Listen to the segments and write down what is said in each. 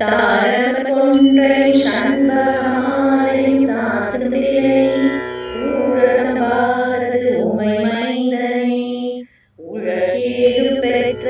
தாரம கொன்றை சண்பகமாலை சாத்துதிரை ஊரதம்பாரது உமை மைந்தனை உலகேது பெற்ற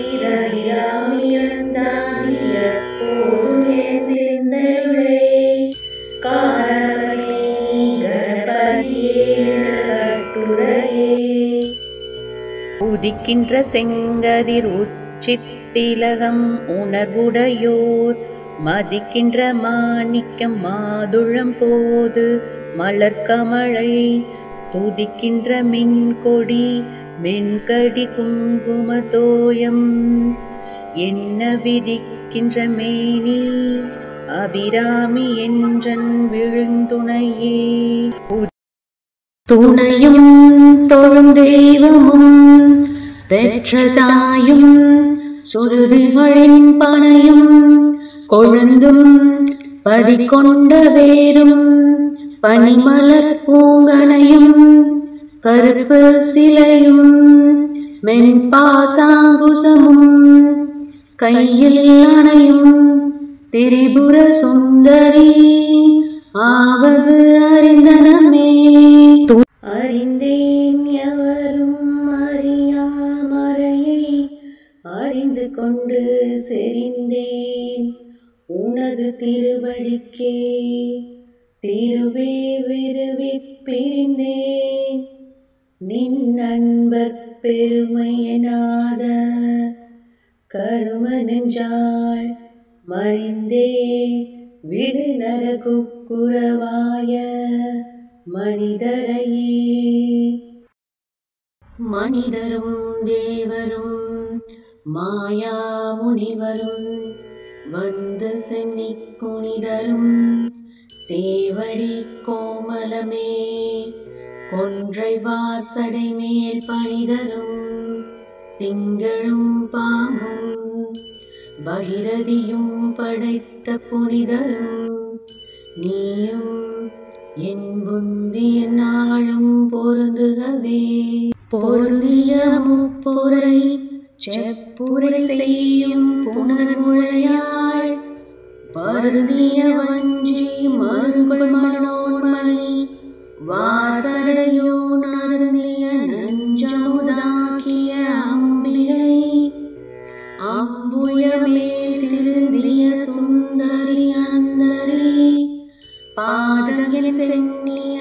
சீரவியாமியந்தாதிய போதுமே சிந்தையுளே காரணமே கணபதியே கட்டுரையே உதிக்கின்ற செங்கதிர் உச்சித்திலகம் உணர்வுடையோர் மதிக்கின்ற மாணிக்கம் மாதுளம் போது மலர்கமழை துதிக்கின்ற மின்கொடி மென்கடி குங்கும தோயம் என்ன விதிக்கின்ற மேனி அபிராமி என்றன் விழுந்துணையே துணையும் தொழும் தெய்வமும் பெற்றதாயும் சுருதிகளின் பனையும் கொழுந்தும் பதிகொண்ட வேரும் பனிமலர் பூங்கனையும் கருப்பு சிலையும் மென்பாசாங்குசமும் கையில் அணையும் திரிபுர சுந்தரி ஆவது அறிந்தனமே அறிந்தேன் எவரும் அறியாமறையை அறிந்து கொண்டு செறிந்தேன் உனது திருவடிக்கே திருவே விருவி பிரிந்தேன் நின் அன்பர் பெருமையனாத கரும நெஞ்சாள் மறிந்தே விடு நரகுக்குறவாய மனிதரையே மனிதரும் தேவரும் மாயா முனிவரும் வந்து சென்னி குனிதரும் சேவடி கோமலமே கொன்றை வார்சடை மேல் பணிதரும் திங்களும் பாம்பும் பகிரதியும் படைத்த புனிதரும் நீயும் என் புந்திய நாளும் பொருந்துகவே பொருந்திய முப்புரை செப்புரை செய்யும் புனர்முழையாள் பருதிய வஞ்சி மருங்குள் மனோன்மணி வாசடையோ நருந்திய நஞ்சமுதாக்கிய அம்பிகை அம்புயமேல் திருதிய சுந்தரி அந்தரி பாதகில் சென்னிய